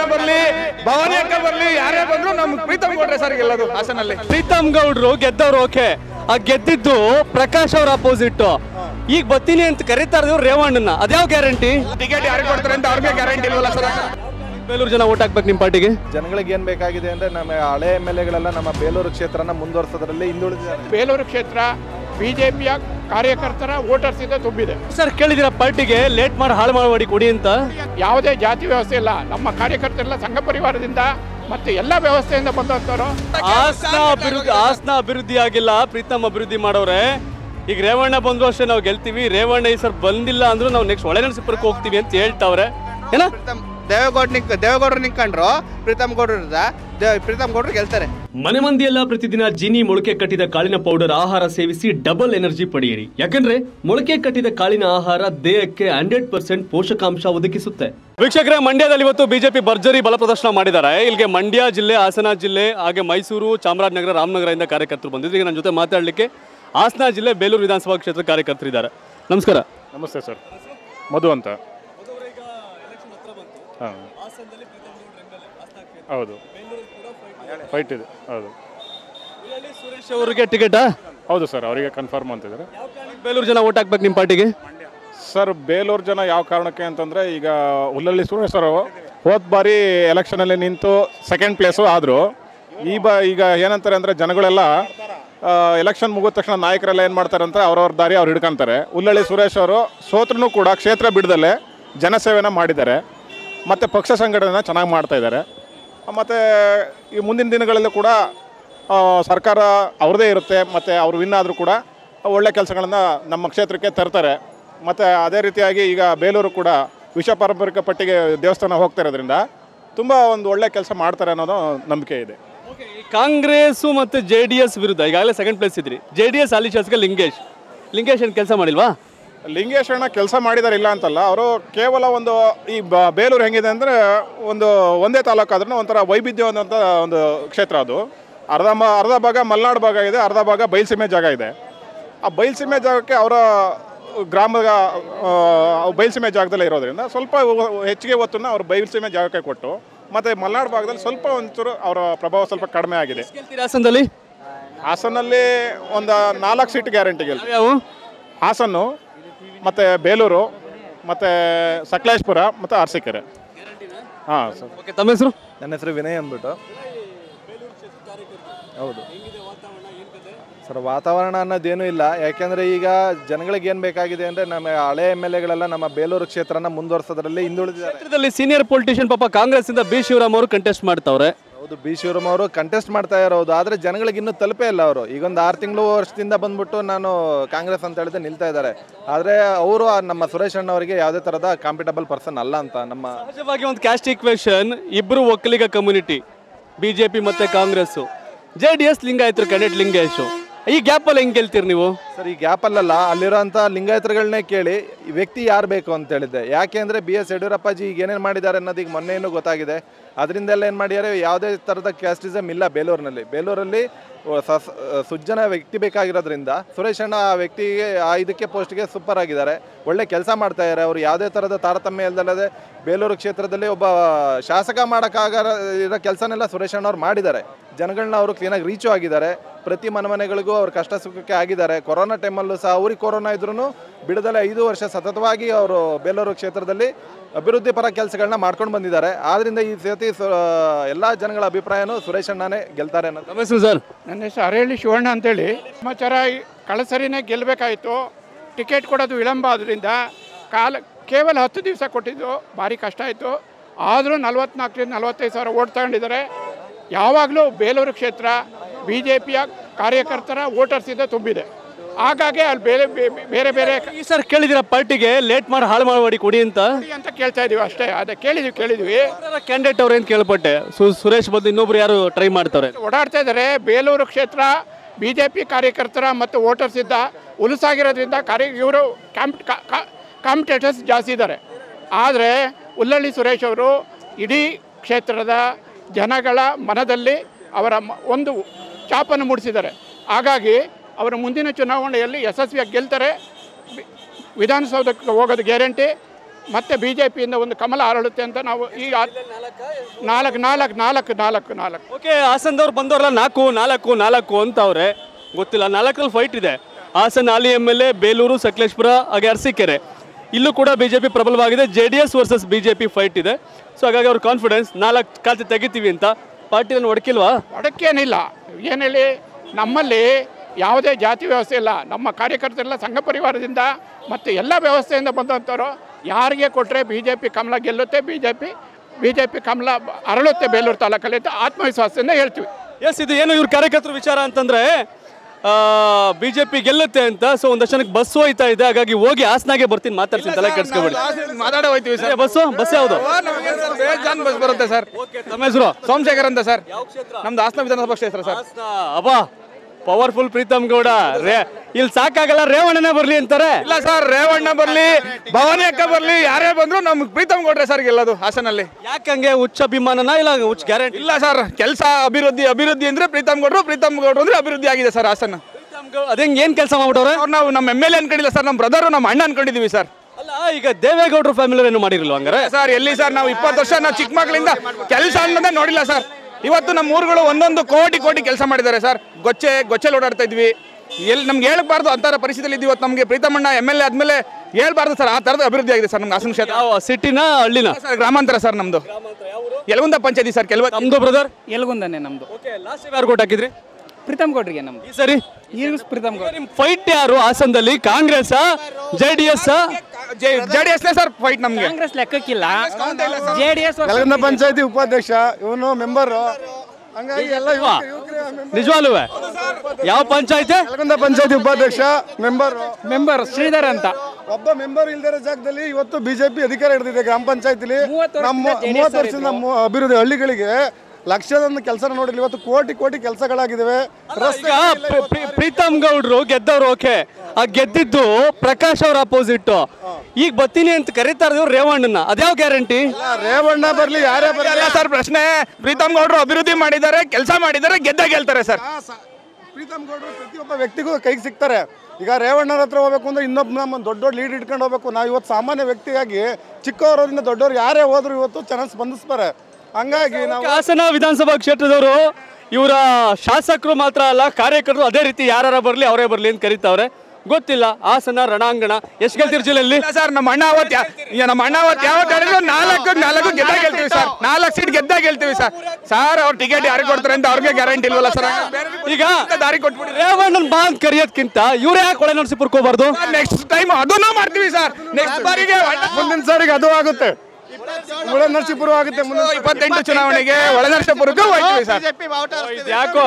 ಬರ್ಲಿ ಭವಾನಿ ಅಕ್ಕ ಬರ್ಲಿ ಯಾರೇ ಬಂದ್ರು ನಮ್ ಪ್ರೀತಮ್ ಗೌಡ್ರೆ ಸರ್ ಗೆಲ್ಲೋದು ಹಾಸನಲ್ಲಿ ಪ್ರೀತಮ್ ಗೌಡ್ರು ಗೆದ್ದವ್ರು ಓಕೆ ಆ ಗೆದ್ದಿದ್ದು ಪ್ರಕಾಶ್ ಅವ್ರ ಅಪೋಸಿಟ್ ಈಗ ಬರ್ತೀನಿ ಅಂತ ಕರೀತಾ ಇರೋದು ರೇವಣ್ಣನ ಅದ್ಯಾವ ಗ್ಯಾರಂಟಿ ಟಿಕೆಟ್ ಯಾರಿಗೆ ಕೊಡ್ತಾರೆ ಅಂತ ಅವ್ರಿಗೆ ಗ್ಯಾರಂಟಿ ಇಲ್ವಲ್ಲ ಸರ್ ಬೇಲೂರು ಜನ ಓಟ್ ಹಾಕ್ಬೇಕು ನಿಮ್ಮ ಪಾರ್ಟಿಗೆ ಜನಗಳಿಗೆ ಏನು ಬೇಕಾಗಿದೆ ಅಂದರೆ ನಮ್ಮ ಹಳೆ ಎಮ್ ಎಲ್ ಎಗಳೆಲ್ಲ ನಮ್ಮ ಬೇಲೂರು ಕ್ಷೇತ್ರನ ಮುಂದುವರ್ಸೋದ್ರಲ್ಲಿ ಹಿಂದುಳಿದಿದ್ದಾರೆ ಬೇಲೂರು ಕ್ಷೇತ್ರ ಬಿಜೆಪಿಯ ಕಾರ್ಯಕರ್ತರ ವೋಟರ್ಸ್ ಇಂದ ತುಂಬಿದೆ ಸರ್ ಕೇಳಿದಿರ ಪಾರ್ಟಿಗೆ ಲೇಟ್ ಮಾಡಿ ಹಾಳು ಮಾಡಿ ಕೊಡಿ ಅಂತ ಯಾವುದೇ ಜಾತಿ ವ್ಯವಸ್ಥೆ ಇಲ್ಲ ನಮ್ಮ ಕಾರ್ಯಕರ್ತರೆಲ್ಲ ಸಂಘ ಪರಿವಾರದಿಂದ ಮತ್ತೆ ಎಲ್ಲ ವ್ಯವಸ್ಥೆಯಿಂದ ಬಂದಂತವರು ಹಾಸನ ಅಭಿವೃದ್ಧಿ ಹಾಸನ ಅಭಿವೃದ್ಧಿ ಆಗಿಲ್ಲ ಪ್ರೀತಮ್ ಅಭಿವೃದ್ಧಿ ಮಾಡವ್ರೆ ಈಗ ರೇವಣ್ಣ ಬಂದ್ರು ಅಷ್ಟೇ ನಾವು ಗೆಲ್ತೀವಿ ರೇವಣ್ಣ ಈ ಸರ್ ಬಂದಿಲ್ಲ ಅಂದ್ರೂ ನಾವು ನೆಕ್ಸ್ಟ್ ಒಳನರಸೀಪುರಕ್ಕೆ ಹೋಗ್ತೀವಿ ಅಂತ ಹೇಳ್ತಾವ್ರೆ ಏನ ದೇವೇಗೌಡ ನಿಂಕ್ ದೇವೇಗೌಡರು ನಿಂತ್ಕೊಂಡ್ರು ಪ್ರೀತಮ್ ಗೌಡ್ರು ಇರ್ದ ದೇ- ಪ್ರೀತಮ್ ಗೌಡ್ರು ಗೆಲ್ತಾರೆ ಮನೆ ಮಂದಿಯೆಲ್ಲ ಪ್ರತಿದಿನ ಜಿನಿ ಮೊಳಕೆ ಕಟ್ಟಿದ ಕಾಳಿನ ಪೌಡರ್ ಆಹಾರ ಸೇವಿಸಿ ಡಬಲ್ ಎನರ್ಜಿ ಪಡೆಯಿರಿ ಯಾಕಂದ್ರೆ ಮೊಳಕೆ ಕಟ್ಟಿದ ಕಾಳಿನ ಆಹಾರ ದೇಹಕ್ಕೆ ಹಂಡ್ರೆಡ್ ಪರ್ಸೆಂಟ್ ಪೋಷಕಾಂಶ ಒದಗಿಸುತ್ತೆ ವೀಕ್ಷಕರೇ ಮಂಡ್ಯದಲ್ಲಿ ಇವತ್ತು ಬಿಜೆಪಿ ಭರ್ಜರಿ ಬಲ ಪ್ರದರ್ಶನ ಮಾಡಿದ್ದಾರೆ ಇಲ್ಲಿಗೆ ಮಂಡ್ಯ ಜಿಲ್ಲೆ ಹಾಸನ ಜಿಲ್ಲೆ ಹಾಗೆ ಮೈಸೂರು ಚಾಮರಾಜನಗರ ರಾಮನಗರದಿಂದ ಕಾರ್ಯಕರ್ತರು ಬಂದಿದ್ದು ಈಗ ನನ್ನ ಜೊತೆ ಮಾತಾಡಲಿಕ್ಕೆ ಹಾಸನ ಜಿಲ್ಲೆ ಬೇಲೂರು ವಿಧಾನಸಭಾ ಕ್ಷೇತ್ರ ಕಾರ್ಯಕರ್ತರಿದ್ದಾರೆ ನಮಸ್ಕಾರ ನಮಸ್ತೆ ಸರ್ ಮಧು ಅಂತ ಹಾಂ ಹೌದು ಫೈಟ್ ಇದೆ ಹೌದು ಸುರೇಶ್ ಅವರಿಗೆ ಟಿಕೆಟಾ ಹೌದು ಸರ್ ಅವರಿಗೆ ಕನ್ಫರ್ಮ್ ಅಂತಿದ್ದಾರೆ ಬೇಲೂರು ಜನ ಓಟ್ ಹಾಕ್ಬೇಕು ನಿಮ್ಮ ಪಾರ್ಟಿಗೆ ಸರ್ ಬೇಲೂರು ಜನ ಯಾವ ಕಾರಣಕ್ಕೆ ಅಂತಂದರೆ ಈಗ ಹುಲ್ಲಳ್ಳಿ ಸುರೇಶ್ ಅವರು ಹೋದ ಬಾರಿ ಎಲೆಕ್ಷನಲ್ಲಿ ನಿಂತು ಸೆಕೆಂಡ್ ಪ್ಲೇಸು ಆದರು ಈ ಬಾ ಈಗ ಏನಂತಾರೆ ಅಂದರೆ ಜನಗಳೆಲ್ಲ ಎಲೆಕ್ಷನ್ ಮುಗಿದ ತಕ್ಷಣ ನಾಯಕರೆಲ್ಲ ಏನು ಮಾಡ್ತಾರೆ ಅಂತ ಅವ್ರವ್ರ ದಾರಿ ಅವ್ರು ಹಿಡ್ಕೊಂತಾರೆ ಹುಲ್ಲಳ್ಳಿ ಸುರೇಶ್ ಅವರು ಸೋತ್ರನೂ ಕೂಡ ಕ್ಷೇತ್ರ ಬಿಡದಲ್ಲೇ ಜನಸೇವೆನ ಮಾಡಿದ್ದಾರೆ ಮತ್ತು ಪಕ್ಷ ಸಂಘಟನೆನ ಚೆನ್ನಾಗಿ ಮಾಡ್ತಾ ಇದ್ದಾರೆ ಮತ್ತು ಈ ಮುಂದಿನ ದಿನಗಳಲ್ಲೂ ಕೂಡ ಆ, ಸರ್ಕಾರ ಅವ್ರದ್ದೇ ಇರುತ್ತೆ ಮತ್ತು ಅವ್ರು ವಿನ್ ಆದರೂ ಕೂಡ ಒಳ್ಳೆ ಕೆಲಸಗಳನ್ನು ನಮ್ಮ ಕ್ಷೇತ್ರಕ್ಕೆ ತರ್ತಾರೆ ಮತ್ತು ಅದೇ ರೀತಿಯಾಗಿ ಈಗ ಬೇಲೂರು ಕೂಡ ವಿಶ್ವ ಪಾರಂಪರಿಕ ಪಟ್ಟಿಗೆ ದೇವಸ್ಥಾನ ಹೋಗ್ತಾ ಇರೋದ್ರಿಂದ ತುಂಬ ಒಂದು ಒಳ್ಳೆ ಕೆಲಸ ಮಾಡ್ತಾರೆ ಅನ್ನೋದು ನಂಬಿಕೆ ಇದೆ ಕಾಂಗ್ರೆಸ್ ಮತ್ತು ಜೆ ಡಿ ಎಸ್ ವಿರುದ್ಧ ಈಗಾಗಲೇ ಸೆಕೆಂಡ್ ಪ್ಲೇಸ್ ಇದ್ರಿ ಜೆ ಡಿ ಎಸ್ ಹಾಲಿ ಶಾಸಕ ಲಿಂಗೇಶ್ ಲಿಂಗೇಶ್ ಏನು ಕೆಲಸ ಮಾಡಿಲ್ವಾ ಲಿಂಗೇಶ್ ಅಣ್ಣ ಕೆಲಸ ಮಾಡಿದ್ದಾರೆ ಇಲ್ಲ ಅಂತಲ್ಲ ಅವರು ಕೇವಲ ಒಂದು ಈ ಬ- ಬೇಲೂರು ಹೆಂಗಿದೆ ಅಂದರೆ ಒಂದು ಒಂದೇ ತಾಲೂಕು ಆದ್ರೂ ಒಂಥರ ವೈವಿಧ್ಯವಾದಂಥ ಒಂದು ಕ್ಷೇತ್ರ ಅದು ಅರ್ಧ ಮ ಅರ್ಧ ಭಾಗ ಮಲೆನಾಡು ಭಾಗ ಇದೆ ಅರ್ಧ ಭಾಗ ಬಯಲುಸೀಮೆ ಜಾಗ ಇದೆ ಆ ಬಯಲುಸೀಮೆ ಜಾಗಕ್ಕೆ ಅವರ ಗ್ರಾಮದ ಆ, ಬಯಲುಸೀಮೆ ಜಾಗದಲ್ಲೇ ಇರೋದ್ರಿಂದ ಸ್ವಲ್ಪ ಒ- ಹೆಚ್ಚಿಗೆ ಒತ್ತನ್ನು ಅವರು ಬಯಲುಸೀಮೆ ಜಾಗಕ್ಕೆ ಕೊಟ್ಟು ಮತ್ತು ಮಲೆನಾಡು ಭಾಗದಲ್ಲಿ ಸ್ವಲ್ಪ ಒಂಚೂರು ಅವರ ಪ್ರಭಾವ ಸ್ವಲ್ಪ ಕಡಿಮೆ ಆಗಿದೆ ಗೆಲ್ತೀರಿ ಹಾಸನದಲ್ಲಿ ಹಾಸನಲ್ಲಿ ಒಂದು ನಾಲ್ಕು ಸೀಟ್ ಗ್ಯಾರಂಟಿ ಗೆಲ್ತೀವಿ ಯಾವ ಹಾಸನ್ನು ಮತ್ತು ಬೇಲೂರು ಮತ್ತು ಸಕಲೇಶ್ಪುರ ಮತ್ತು ಅರಸೀಕೆರೆ ಹಾಂ ಸರ್ ಓಕೆ ತಮ್ಮ ಹೆಸರು ನನ್ನ ಹೆಸರು ವಿನಯ್ ಅಂದ್ಬಿಟ್ಟು ಹೌದು ಸರ್ ವಾತಾವರಣ ಅನ್ನೋದೇನೂ ಇಲ್ಲ ಯಾಕೆಂದರೆ ಈಗ ಜನಗಳಿಗೆ ಏನು ಬೇಕಾಗಿದೆ ಅಂದರೆ ನಮ್ಮ ಹಳೆ ಎಮ್ ಎಲ್ ಎಗಳೆಲ್ಲ ನಮ್ಮ ಬೇಲೂರು ಕ್ಷೇತ್ರನ ಮುಂದುವರ್ಸೋದ್ರಲ್ಲಿ ಹಿಂದುಳಿದಿದ್ದಾರೆ ಕ್ಷೇತ್ರದಲ್ಲಿ ಸೀನಿಯರ್ ಪೊಲಿಟಿಷಿಯನ್ ಪಾಪ ಕಾಂಗ್ರೆಸ್ ಇಂದ ಬಿ ಶಿವರಾಮ್ ಅವರು ಕಂಟೆಸ್ಟ್ ಮಾಡ್ತಾವ್ರೆ ಹೌದು ಬಿ ಶಿವರಾಮ್ ಅವರು ಕಂಟೆಸ್ಟ್ ಮಾಡ್ತಾ ಇರೋದು ಆದರೆ ಜನಗಳಿಗೆ ಇನ್ನೂ ತಲುಪೇ ಇಲ್ಲ ಅವರು ಈಗೊಂದು ಆರು ತಿಂಗಳು ವರ್ಷದಿಂದ ಬಂದ್ಬಿಟ್ಟು ನಾನು ಕಾಂಗ್ರೆಸ್ ಅಂತ ಹೇಳಿದ್ರೆ ನಿಲ್ತಾ ಇದ್ದಾರೆ ಆದರೆ ಅವರು ನಮ್ಮ ಸುರೇಶ್ ಅಣ್ಣ ಅವರಿಗೆ ಯಾವುದೇ ಥರದ ಕಾಂಪಿಟಬಲ್ ಪರ್ಸನ್ ಅಲ್ಲ ಅಂತ ನಮ್ಮ ಸಹಜವಾಗಿ ಒಂದು ಕ್ಯಾಸ್ಟ್ ಈಕ್ವೇಶನ್ ಇಬ್ರು ಒಕ್ಕಲಿಗ ಕಮ್ಯುನಿಟಿ ಬಿಜೆಪಿ ಮತ್ತೆ ಕಾಂಗ್ರೆಸ್ ಜೆ ಡಿ ಎಸ್ ಲಿಂಗಾಯತರು ಕ್ಯಾಂಡಿಡೇಟ್ ಲಿಂಗೇಶ್ ಈ ಗ್ಯಾಪ್ ಅಲ್ಲಿ ಹೆಂಗ್ ಗೆಲ್ತೀರಿ ನೀವು ಸರ್ ಈ ಗ್ಯಾಪಲ್ಲಲ್ಲ ಅಲ್ಲಿರೋಂಥ ಲಿಂಗಾಯತರುಗಳನ್ನೇ ಕೇಳಿ ಈ ವ್ಯಕ್ತಿ ಯಾರು ಬೇಕು ಅಂತ ಹೇಳಿದ್ದೆ ಯಾಕೆ ಅಂದರೆ ಬಿ ಎಸ್ ಯಡಿಯೂರಪ್ಪಾಜಿ ಈಗ ಏನೇನು ಮಾಡಿದ್ದಾರೆ ಅನ್ನೋದು ಈಗ ಮೊನ್ನೆನೂ ಗೊತ್ತಾಗಿದೆ ಅದರಿಂದೆಲ್ಲ ಏನು ಮಾಡಿದ್ದಾರೆ ಯಾವುದೇ ಥರದ ಕ್ಯಾಸ್ಟಿಸಮ್ ಇಲ್ಲ ಬೇಲೂರಿನಲ್ಲಿ ಬೇಲೂರಲ್ಲಿ ಒ- ಸ- ಸುಜ್ಜನ ವ್ಯಕ್ತಿ ಬೇಕಾಗಿರೋದ್ರಿಂದ ಸುರೇಶ್ ಅಣ್ಣ ಆ ವ್ಯಕ್ತಿಗೆ ಆ ಇದಕ್ಕೆ ಪೋಸ್ಟ್ಗೆ ಸೂಪರ್ ಆಗಿದ್ದಾರೆ ಒಳ್ಳೆ ಕೆಲಸ ಮಾಡ್ತಾ ಇದ್ದಾರೆ ಅವರು ಯಾವುದೇ ಥರದ ತಾರತಮ್ಯ ಇಲ್ದಲ್ಲದೆ ಬೇಲೂರು ಕ್ಷೇತ್ರದಲ್ಲಿ ಒಬ್ಬ ಶಾಸಕ ಮಾಡೋಕ್ಕಾಗ ಇರೋ ಕೆಲಸನೆಲ್ಲ ಸುರೇಶ್ ಅಣ್ಣವ್ರು ಮಾಡಿದ್ದಾರೆ ಜನಗಳನ್ನ ಅವರು ಕ್ಲೀನಾಗಿ ರೀಚು ಆಗಿದ್ದಾರೆ ಪ್ರತಿ ಮನೆ ಮನೆಗಳಿಗೂ ಅವ್ರು ಕಷ್ಟ ಸುಖಕ್ಕೆ ಆಗಿದ್ದಾರೆ ಕೊರೋನಾ ಟೈಮಲ್ಲೂ ಸಹ ಅವ್ರಿಗೆ ಕೊರೋನಾ ಇದ್ರೂ ಬಿಡದಲ್ಲೇ ಐದು ವರ್ಷ ಸತತವಾಗಿ ಅವರು ಬೇಲೂರು ಕ್ಷೇತ್ರದಲ್ಲಿ ಅಭಿವೃದ್ಧಿ ಪರ ಕೆಲಸಗಳನ್ನ ಮಾಡ್ಕೊಂಡು ಬಂದಿದ್ದಾರೆ ಆದ್ರಿಂದ ಈ ಸತಿ ಸು- ಎಲ್ಲ ಜನಗಳ ಅಭಿಪ್ರಾಯನೂ ಸುರೇಶ್ ಅಣ್ಣನೇ ಗೆಲ್ತಾರೆ ಅನ್ನೋದು ನಮ್ಮ ಹೆಸರು ಸರ್ ನನ್ನ ಹೆಸರು ಅರೇಳಿ ಶಿವಣ್ಣ ಅಂತೇಳಿ ಸಮಾಚಾರ ಈ ಕಳಸರಿನೇ ಗೆಲ್ಲಬೇಕಾಯಿತು ಟಿಕೆಟ್ ಕೊಡೋದು ವಿಳಂಬ ಆದ್ರಿಂದ ಕಾಲ ಕೇವಲ ಹತ್ತು ದಿವಸ ಕೊಟ್ಟಿದ್ದು ಭಾರಿ ಕಷ್ಟ ಆಯಿತು ಆದರೂ ನಲ್ವತ್ನಾಲ್ಕರಿಂದ ನಲವತ್ತೈದು ಸಾವಿರ ಓಟ್ ತಗೊಂಡಿದ್ದಾರೆ ಯಾವಾಗಲೂ ಬೇಲೂರು ಕ್ಷೇತ್ರ ಬಿ ಜೆ ಪಿಯ ಕಾರ್ಯಕರ್ತರ ವೋಟರ್ಸಿಂದ ತುಂಬಿದೆ ಹಾಗಾಗಿ ಅಲ್ಲಿ ಬೇರೆ ಬೇ- ಬೇರೆ ಬೇರೆ ಈ ಸರ್ ಕೇಳಿದಿರ ಪಾರ್ಟಿಗೆ ಲೇಟ್ ಮಾಡಿ ಹಾಳು ಮಾಡಿ ಕೊಡಿ ಅಂತ ಅಂತ ಕೇಳ್ತಾ ಇದೀವಿ ಅಷ್ಟೇ ಅದೇ ಕೇಳಿದ್ವಿ ಕೇಳಿದ್ವಿ ಕ್ಯಾಂಡಿಡೇಟ್ ಅವ್ರು ಏನು ಕೇಳ್ಪಟ್ಟೆ ಸು- ಸುರೇಶ್ ಬದಲು ಇನ್ನೊಬ್ರು ಯಾರು ಟ್ರೈ ಮಾಡ್ತಾರೆ ಓಡಾಡ್ತಾ ಇದ್ದಾರೆ ಬೇಲೂರು ಕ್ಷೇತ್ರ ಬಿ ಜೆ ಪಿ ಕಾರ್ಯಕರ್ತರ ಮತ್ತು ವೋಟರ್ಸ್ ಇದ್ದ ಉಲುಸಾಗಿರೋದ್ರಿಂದ ಕಾರ್ಯ ಇವರು ಕಾಂಪ್ ಕಾಂಪಿಟೇಟರ್ಸ್ ಜಾಸ್ತಿ ಇದ್ದಾರೆ ಆದರೆ ಉಲ್ಲಳ್ಳಿ ಸುರೇಶ್ ಅವರು ಇಡೀ ಕ್ಷೇತ್ರದ ಜನಗಳ ಮನದಲ್ಲಿ ಅವರ ಮ- ಒಂದು ಚಾಪನ್ನು ಮೂಡಿಸಿದ್ದಾರೆ ಹಾಗಾಗಿ ಅವರ ಮುಂದಿನ ಚುನಾವಣೆಯಲ್ಲಿ ಯಶಸ್ವಿಯಾಗಿ ಗೆಲ್ತಾರೆ ವಿ- ವಿಧಾನಸೌಧಕ್ಕೆ ಹೋಗೋದು ಗ್ಯಾರಂಟಿ ಮತ್ತೆ ಬಿ ಜೆ ಪಿಯಿಂದ ಒಂದು ಕಮಲ ಅರಳುತ್ತೆ ಅಂತ ನಾವು ಈಗ ನಾಲ್ಕು ನಾಲ್ಕು ನಾಲ್ಕು ನಾಲ್ಕು ನಾಲ್ಕು ಓಕೆ ಹಾಸನದವ್ರು ಬಂದವರಲ್ಲ ನಾಲ್ಕು ನಾಲ್ಕು ನಾಲ್ಕು ಅಂತ ಅವ್ರೆ ಗೊತ್ತಿಲ್ಲ ನಾಲ್ಕರಲ್ಲಿ ಫೈಟ್ ಇದೆ ಹಾಸನ ಹಾಲಿ M L A Belur Sakleshpur ಹಾಗೆ ಅರಸೀಕೆರೆ ಇಲ್ಲೂ ಕೂಡ ಬಿಜೆಪಿ ಪ್ರಬಲವಾಗಿದೆ J D S versus BJP fight ಇದೆ ಸೊ ಹಾಗಾಗಿ ಅವ್ರ ಕಾನ್ಫಿಡೆನ್ಸ್ ನಾಲ್ಕು ಖಾತೆ ತೆಗಿತೀವಿ ಅಂತ ಪಾರ್ಟಿಯನ್ನು ಒಡಕಿಲ್ವಾ ಒಡಕ್ಕೇನಿಲ್ಲ ಏನು ಹೇಳಿ ನಮ್ಮಲ್ಲಿ ಯಾವುದೇ ಜಾತಿ ವ್ಯವಸ್ಥೆ ಇಲ್ಲ ನಮ್ಮ ಕಾರ್ಯಕರ್ತರೆಲ್ಲ ಸಂಘ ಪರಿವಾರದಿಂದ ಮತ್ತು ಎಲ್ಲ ವ್ಯವಸ್ಥೆಯಿಂದ ಬಂದಂಥವ್ರು ಯಾರಿಗೆ ಕೊಟ್ಟರೆ ಬಿ ಜೆ ಪಿ ಕಮಲ ಗೆಲ್ಲುತ್ತೆ B J P B J P ಕಮಲ ಅರಳುತ್ತೆ ಬೇಲೂರು ತಾಲೂಕಲ್ಲಿ ಅಂತ ಆತ್ಮವಿಶ್ವಾಸದಿಂದ ಹೇಳ್ತೀವಿ ಎಸ್ ಇದು ಏನು ಇವ್ರ ಕಾರ್ಯಕರ್ತರ ವಿಚಾರ ಅಂತಂದ್ರೆ ಬಿ ಜೆ ಪಿ ಗೆಲ್ಲುತ್ತೆ ಅಂತ ಸೊ ಒಂದಷ್ಟು ಜನಕ್ಕೆ ಬಸ್ ಹೋಯ್ತಾ ಇದೆ ಹಾಗಾಗಿ ಹೋಗಿ ಹಾಸನಾಗೆ ಬರ್ತೀನಿ ಮಾತಾಡ್ತೀನಿ ತಲೆ ಕೆಡ್ಸ್ಕೊಬೇಡಿ ಮಾತಾಡೋ ಹೋಯ್ತೀವಿ ಸರ್ ಬಸ್ಸು ಬಸ್ ಯಾವುದು ಬೇಜಾನ್ ಬಸ್ ಬರುತ್ತೆ ಸರ್ ತಮ್ಮ ಹೆಸರು ಸೋಮಶೇಖರ್ ಅಂತ ಸರ್ ನಮ್ದು ಹಾಸನ ವಿಧಾನಸಭಾ ಕ್ಷೇತ್ರ ಸರ್ ಅಬ್ಬಾ ಪವರ್ಫುಲ್ ಪ್ರೀತಮ್ ಗೌಡ ರೇ ಇಲ್ಲಿ ಸಾಕಾಗಲ್ಲ ರೇವಣ್ಣನೇ ಬರ್ಲಿ ಅಂತಾರೆ ಇಲ್ಲ ಸರ್ ರೇವಣ್ಣ ಬರ್ಲಿ ಭವಾನಿ ಅಕ್ಕ ಬರ್ಲಿ ಯಾರೇ ಬಂದ್ರು ನಮ್ಗೆ ಪ್ರೀತಮ್ ಕೊಡ್ರೆ ಸರ್ ಗೆಲ್ಲೋದು ಹಾಸನಲ್ಲಿ ಯಾಕಂಗೆ ಹುಚ್ಚ ಅಭಿಮಾನನ ಇಲ್ಲ ಹುಚ್ಚ ಗ್ಯಾರಂಟಿ ಇಲ್ಲ ಸರ್ ಕೆಲಸ ಅಭಿವೃದ್ಧಿ ಅಭಿವೃದ್ಧಿ ಅಂದ್ರೆ ಪ್ರೀತಮ್ ಗೌಡ್ರು ಪ್ರೀತಮ್ ಗೌಡ್ರು ಅಂದ್ರೆ ಅಭಿವೃದ್ಧಿ ಆಗಿದೆ ಸರ್ ಹಾಸನ ಅದಂಗೆ ಏನ್ ಕೆಲಸ ಮಾಡ್ಬಿಟ್ಟವ್ರೆ ಅವ್ರು ನಾವು ನಮ್ಮ ಎಮ್ ಎಲ್ ಎ ಅನ್ಕೊಂಡಿಲ್ಲ ಸರ್ ನಮ್ಮ ಬ್ರದರು ನಮ್ಮ ಅಣ್ಣ ಅನ್ಕೊಂಡಿದೀವಿ ಸರ್ ಅಲ್ಲ ಈಗ ದೇವೇಗೌಡರು ಫ್ಯಾಮಿಲಿ ಏನು ಮಾಡಿರಲ್ವ ಹಂಗಾರೆ ಸರ್ ಎಲ್ಲಿ ಸರ್ ನಾವು ಇಪ್ಪತ್ತು ವರ್ಷ ನಾವು ಚಿಕ್ಕ ಮಕ್ಕಳಿಂದ ಕೆಲಸ ಅನ್ನೋದೇ ನೋಡಿಲ್ಲ ಸರ್ ಇವತ್ತು ನಮ್ಮ ಊರುಗಳು ಒಂದೊಂದು ಕೋಟಿ ಕೋಟಿ ಕೆಲಸ ಮಾಡಿದ್ದಾರೆ ಸರ್ ಗೊಚ್ಚೆ ಗೊಚ್ಚೆಲಿ ಓಡಾಡ್ತಾ ಇದ್ವಿ ಎಲ್ಲಿ ನಮ್ಗೆ ಹೇಳ್ಬಾರ್ದು ಅಂತರ ಪರಿಸ್ಥಿತಿಯಲ್ಲಿ ಇದ್ದೀವಿ ಇವತ್ತು ನಮಗೆ ಪ್ರೀತಮಣ್ಣ ಎಮ್ ಎಲ್ ಎ ಆದ್ಮೇಲೆ ಹೇಳ್ಬಾರ್ದು ಸರ್ ಆ ಥರದ ಅಭಿವೃದ್ಧಿ ಆಗಿದೆ ಸರ್ ನಮ್ಗೆ ಹಾಸನ ಕ್ಷೇತ್ರ ಯಾವ ಸಿಟಿನ ಹಳ್ಳಿನ ಸರ್ ಗ್ರಾಮಾಂತರ ಸರ್ ನಮ್ದು ಯಲಗುಂದ ಪಂಚಾಯತಿ ಸರ್ ಕೆಲವು ನಮ್ದು ಬ್ರದರ್ ಎಲ್ಗುಂದನೆ ನಮ್ದು ಓಕೆ ಲಾಸ್ಟ್ ಯಾರು ಕೊಟ್ಟು ಹಾಕಿದ್ರಿ ಪ್ರೀತಮ್ ಗೌಡ್ರಿಗೆ ನಮ್ದು ಈ ಸರಿ ಈಗ ಪ್ರೀತಮ್ ಗೌಡ್ ನಿಮ್ ಫೈಟ್ ಯಾರು ಹಾಸನದಲ್ಲಿ Congress J D S J D S sir fight ನಮಗೆ ಕಾಂಗ್ರೆಸ್ ಲೆಕ್ಕಕ್ಕಿಲ್ಲ ಜೆ ಡಿ ಎಸ್ ಯಲಗಂದ ಪಂಚಾಯತಿ ಉಪಾಧ್ಯಕ್ಷ ಇವನು ಮೆಂಬರು ಹಂಗಾಗಿ ಎಲ್ಲ ನಿಜವಾಗ್ಲೂ ಯಾವ ಪಂಚಾಯತಿ ಯಲಗಂದ ಪಂಚಾಯತಿ ಉಪಾಧ್ಯಕ್ಷ ಮೆಂಬರು ಮೆಂಬರ್ ಶ್ರೀಧರ್ ಅಂತ ಒಬ್ಬ ಮೆಂಬರ್ ಇಲ್ದಿರೋ ಜಾಗದಲ್ಲಿ ಇವತ್ತು ಬಿಜೆಪಿ ಅಧಿಕಾರ ಹಿಡಿದಿದೆ ಗ್ರಾಮ ಪಂಚಾಯತಿಲಿ ಮೂವತ್ತು ವರ್ಷದಿಂದ ನಮ್ಮ JDS ಮೂವತ್ತು ವರ್ಷದಿಂದ ಮು- ಅಭಿವೃದ್ಧಿ ಹಳ್ಳಿಗಳಿಗೆ ಲಕ್ಷದೊಂದು ಕೆಲಸ ನೋಡಿಲ್ಲ ಇವತ್ತು ಕೋಟಿ ಕೋಟಿ ಕೆಲಸಗಳಾಗಿದ್ದಾವೆ ರಸ್ತೆ ಈಗ ಪ್ರೀ- ಪ್ರೀ- ಪ್ರೀತಮ್ ಗೌಡ್ರು ಗೆದ್ದವ್ರು ಓಕೆ ಆ ಗೆದ್ದಿದ್ದು ಪ್ರಕಾಶ್ ಅವ್ರ ಅಪೋಸಿಟ್ ಈಗ ಬರ್ತೀನಿ ಅಂತ ಕರೀತಾ ಇರೋದು ರೇವಣ್ಣನ ಅದ್ಯಾವ ಗ್ಯಾರಂಟಿ ರೇವಣ್ಣ ಬರ್ಲಿ ಯಾರೇ ಬರ್ಲಿ ಅಲ್ಲ ಸರ್ ಪ್ರಶ್ನೆ ಪ್ರೀತಮ್ ಗೌಡ್ರು ಅಭಿವೃದ್ಧಿ ಮಾಡಿದ್ದಾರೆ ಕೆಲಸ ಮಾಡಿದ್ದಾರೆ ಗೆದ್ದ ಗೆಲ್ತಾರೆ ಸರ್ ಪ್ರೀತಮ್ ಗೌಡರು ಪ್ರತಿಯೊಬ್ಬ ವ್ಯಕ್ತಿಗೂ ಕೈಗೆ ಸಿಗ್ತಾರೆ ಈಗ ರೇವಣ್ಣರ ಹತ್ರ ಹೋಗ್ಬೇಕು ಅಂದ್ರೆ ಇನ್ನೊಬ್ಬ ನಮ್ಮ ದೊಡ್ಡ ದೊಡ್ಡ ಲೀಡ್ ಇಟ್ಕೊಂಡು ಹೋಗ್ಬೇಕು ನಾವು ಇವತ್ತು ಸಾಮಾನ್ಯ ವ್ಯಕ್ತಿಯಾಗಿ ಚಿಕ್ಕವರಿಂದ ದೊಡ್ಡವರು ಯಾರೇ ಹೋದ್ರು ಇವತ್ತು ಚೆನ್ನಾಗಿ ಸ್ಪಂದಿಸ್ತಾರೆ ಹಂಗಾಗಿ ನಾವು ಹಾಸನ ವಿಧಾನಸಭಾ ಕ್ಷೇತ್ರದವರು ಇವರ ಶಾಸಕರು ಮಾತ್ರ ಅಲ್ಲ ಕಾರ್ಯಕರ್ತರು ಅದೇ ರೀತಿ ಯಾರು ಬರ್ಲಿ ಅವರೇ ಬರ್ಲಿ ಅಂತ ಕರೀತಾವ್ರೆ ಗೊತ್ತಿಲ್ಲ ಹಾಸನ ರಣಾಂಗಣ ಎಷ್ಟು ಗೆಲ್ತಿರ್ ಜಿಲ್ಲೆಯಲ್ಲಿ ಇಲ್ಲ ಸರ್ ನಮ್ಮ ಅಣ್ಣ ಅವತ್ತು ಯಾ- ಈಗ ನಮ್ಮ ಅಣ್ಣ ಅವತ್ತು ಯಾವತ್ತು ಹೇಳಿದ್ರು ನಾಲ್ಕು ನಾಲ್ಕು ಗೆದ್ದ ಗೆಲ್ತೀವಿ ಸರ್ ನಾಲ್ಕು ಸೀಟ್ ಗೆದ್ದ ಗೆಲ್ತೀವಿ ಸರ್ ಸರ್ ಅವ್ರ ಟಿಕೆಟ್ ಯಾರಿಗೆ ಕೊಡ್ತಾರೆ ಅಂತ ಅವ್ರಿಗೆ ಗ್ಯಾರಂಟಿ ಇಲ್ವಲ್ಲ ಸರ್ ಈಗ ದಾರಿ ಕೊಟ್ಬಿಡಿ ರೇವಣ್ಣನ್ ಬಾ ಅಂತ ಕರೆಯೋದ್ಕಿಂತ ಇವ್ರು ಯಾಕೆ ಒಳ ನರಸೀಪುರಕ್ಕೆ ಹೋಗ್ಬಾರ್ದು ನೆಕ್ಸ್ಟ್ ಟೈಮ್ ಅದನ್ನು ಮಾಡ್ತೀವಿ ಸರ್ ನೆಕ್ಸ್ಟ್ ಬಾರಿಗೆ ಮುಂದಿನ ಸಾರಿಗೆ ಅದು ಆಗುತ್ತೆ ಮುಳೆ ನರಸೀಪುರ ಆಗುತ್ತೆ ಮುಂದಿನ ಇಪ್ಪತ್ತೆಂಟು ಚುನಾವಣೆಗೆ ಒಳನರಸಪುರಕ್ಕೂ ಹೋಗ್ತೀವಿ ಸರ್ ಇದು ಯಾಕೋ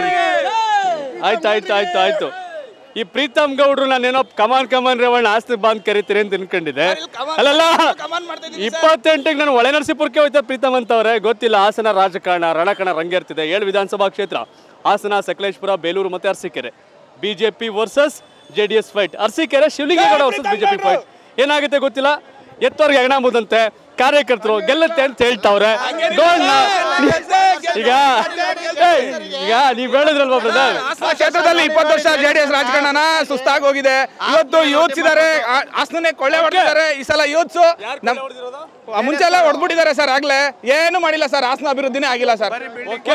ಆಯ್ತು ಆಯ್ತು ಆಯ್ತು ಆಯ್ತು ಈ ಪ್ರೀತಮ್ ಗೌಡ್ರು ನಾನೇನೋ ಕಮಾನ್ ಕಮಾನ್ ರೇವಣ್ಣ ಆಸ್ತಿ ಬಾಂದ್ ಕರಿತೀರಿ ಅಂತ ಅನ್ಕೊಂಡಿದ್ದೆ ಅಲ್ಲಲ್ಲ ಇಪ್ಪತ್ತೆಂಟಿಗೆ ನಾನು ಒಳೆ ನರಸೀಪುರಕ್ಕೆ ಹೋಯ್ತಾ ಪ್ರೀತಮ್ ಅಂತವ್ರೆ ಗೊತ್ತಿಲ್ಲ ಹಾಸನ ರಾಜಕಾರಣ ರಣಕಣ ರಂಗೇರ್ತಿದೆ ಏಳು ವಿಧಾನಸಭಾ ಕ್ಷೇತ್ರ ಹಾಸನ ಸಕಲೇಶ್ಪುರ ಬೇಲೂರು ಮತ್ತೆ Arsikere BJP versus J D S fight Arsikere Shivalingegowda versus BJP fight ಏನಾಗುತ್ತೆ ಗೊತ್ತಿಲ್ಲ ಎತ್ತೋರ್ಗೆ ಹೆಗಣ ಮುದಂತೆ ಕಾರ್ಯಕರ್ತರು ಗೆಲ್ಲುತ್ತೆ ಅಂತ ಹೇಳ್ತಾವ್ರೆ Don't know. ಈಗ ಏಯ್, ಈಗ ನೀವ್ ಹೇಳಿದ್ರಲ್ವಾ ಬ್ರದರ್ ಆ ಕ್ಷೇತ್ರದಲ್ಲಿ ಇಪ್ಪತ್ತು ವರ್ಷ ಜೆಡಿಎಸ್ ರಾಜಕಾರಣನ ಸುಸ್ತಾಗಿ ಹೋಗಿದೆ ಇವತ್ತು ಯೂತ್ಸ್ ಇದಾರೆ ಆ- ಹಾಸನನೇ ಕೊಳ್ಳೆ ಹೊಡೆದಿದ್ದಾರೆ ಈ ಸಲ ಯೂತ್ಸ್ ನಮ್ ಆ, ಮುಂಚೆ ಎಲ್ಲ ಹೊಡ್ಬಿಟ್ಟಿದ್ದಾರೆ ಸರ್ ಆಗ್ಲೇ ಏನು ಮಾಡಿಲ್ಲ ಸರ್ ಹಾಸನ ಅಭಿವೃದ್ಧಿನೇ ಆಗಿಲ್ಲ ಸರ್ ಓಕೆ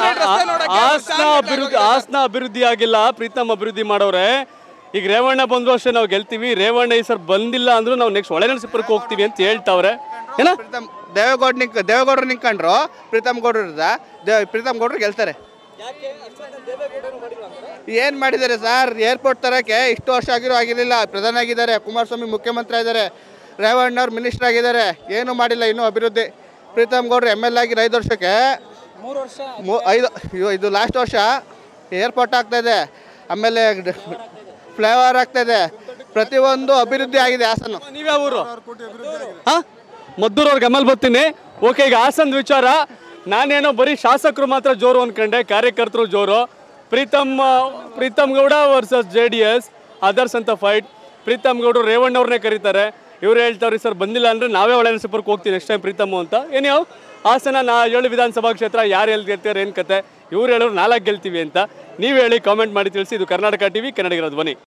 ಹಾಸನ ಅಭಿವೃದ್ಧಿ ಹಾಸನ ಅಭಿವೃದ್ಧಿ ಆಗಿಲ್ಲ ಪ್ರೀತಮ್ ಅಭಿವೃದ್ಧಿ ಮಾಡೋರೆ ಈಗ ರೇವಣ್ಣ ಬಂದ್ರು ಅಷ್ಟೇ ನಾವು ಗೆಲ್ತೀವಿ ರೇವಣ್ಣ ಈ ಸರ್ ಬಂದಿಲ್ಲ ಅಂದ್ರೂ ನಾವು ನೆಕ್ಸ್ಟ್ ಒಳೆ ನರಸೀಪುರಕ್ಕೆ ಹೋಗ್ತೀವಿ ಅಂತ ಹೇಳ್ತಾವ್ರೆ ಏನ ಪ್ರೀತಮ್ ದೇವೇಗೌಡ ನಿಂಕ್ ದೇವೇಗೌಡರು ನಿಂತ್ಕೊಂಡ್ರು ಪ್ರೀತಮ್ ಗೌಡ್ರು ಇರ್ದ ದೇವ್ ಪ್ರೀತಮ್ ಗೌಡ್ರು ಗೆಲ್ತಾರೆ ಏನು ಮಾಡಿದ್ದಾರೆ ಸರ್ ಏರ್ಪೋರ್ಟ್ ತರಕ್ಕೆ ಇಷ್ಟು ವರ್ಷ ಆಗಿರೋ ಆಗಿರಲಿಲ್ಲ ಪ್ರಧಾನಿ ಆಗಿದ್ದಾರೆ ಕುಮಾರಸ್ವಾಮಿ ಮುಖ್ಯಮಂತ್ರಿ ಆಗಿದ್ದಾರೆ ರೇವಣ್ಣ ಅವ್ರು ಮಿನಿಸ್ಟರ್ ಆಗಿದ್ದಾರೆ ಏನು ಮಾಡಿಲ್ಲ ಇನ್ನೂ ಅಭಿವೃದ್ಧಿ ಪ್ರೀತಮ್ ಗೌಡ್ರು ಎಮ್ ಎಲ್ ಆಗಿರೋ ಐದು ವರ್ಷಕ್ಕೆ ಮೂರು ವರ್ಷ ಮೂ- ಐದು ಇವ- ಇದು ಲಾಸ್ಟ್ ವರ್ಷ ಏರ್ಪೋರ್ಟ್ ಆಗ್ತಾ ಇದೆ ಆಮೇಲೆ ಫ್ಲೈಓವರ್ ಆಗ್ತಾ ಇದೆ ಪ್ರತಿಯೊಂದು ಅಭಿವೃದ್ಧಿ ಆಗಿದೆ ಹಾಸನ ನೀವ್ಯಾವ ಊರು ಹಾ ಮದ್ದೂರವ್ರಿಗೆ ಗಮಲ್ ಬರ್ತೀನಿ ಓಕೆ ಈಗ ಹಾಸನ್ ವಿಚಾರ ನಾನೇನೋ ಬರೀ ಶಾಸಕರು ಮಾತ್ರ ಜೋರು ಅನ್ಕೊಂಡೆ ಕಾರ್ಯಕರ್ತರು ಜೋರು ಪ್ರೀತಮ್ ಆ, Preetham Gowda versus J D S others ಅಂತ ಫೈಟ್ ಪ್ರೀತಮ್ ಗೌಡರು ರೇವಣ್ಣವ್ರನ್ನೇ ಕರೀತಾರೆ ಇವ್ರು ಹೇಳ್ತಾವ್ರಿ ಸರ್ ಬಂದಿಲ್ಲ ಅಂದ್ರೆ ನಾವೇ ಒಳ್ಳೆ ನರಸೀಪುರಕ್ಕೆ ಹೋಗ್ತೀವಿ ನೆಕ್ಸ್ಟ್ ಟೈಮ್ ಪ್ರೀತಮ್ ಅಂತ ಏನ್ಯಾವ ಹಾಸನ ನಾ ಏಳು ವಿಧಾನಸಭಾ ಕ್ಷೇತ್ರ ಯಾರು ಎಲ್ಲಿ ಗೆಲ್ತಾರೆ ಏನು ಕತೆ ಇವ್ರು ಹೇಳೋರು ನಾಲ್ಕು ಗೆಲ್ತೀವಿ ಅಂತ ನೀವು ಹೇಳಿ ಕಾಮೆಂಟ್ ಮಾಡಿ ತಿಳಿಸಿ ಇದು ಕರ್ನಾಟಕ ಟಿವಿ ಕನ್ನಡಿಗರ ಧ್ವನಿ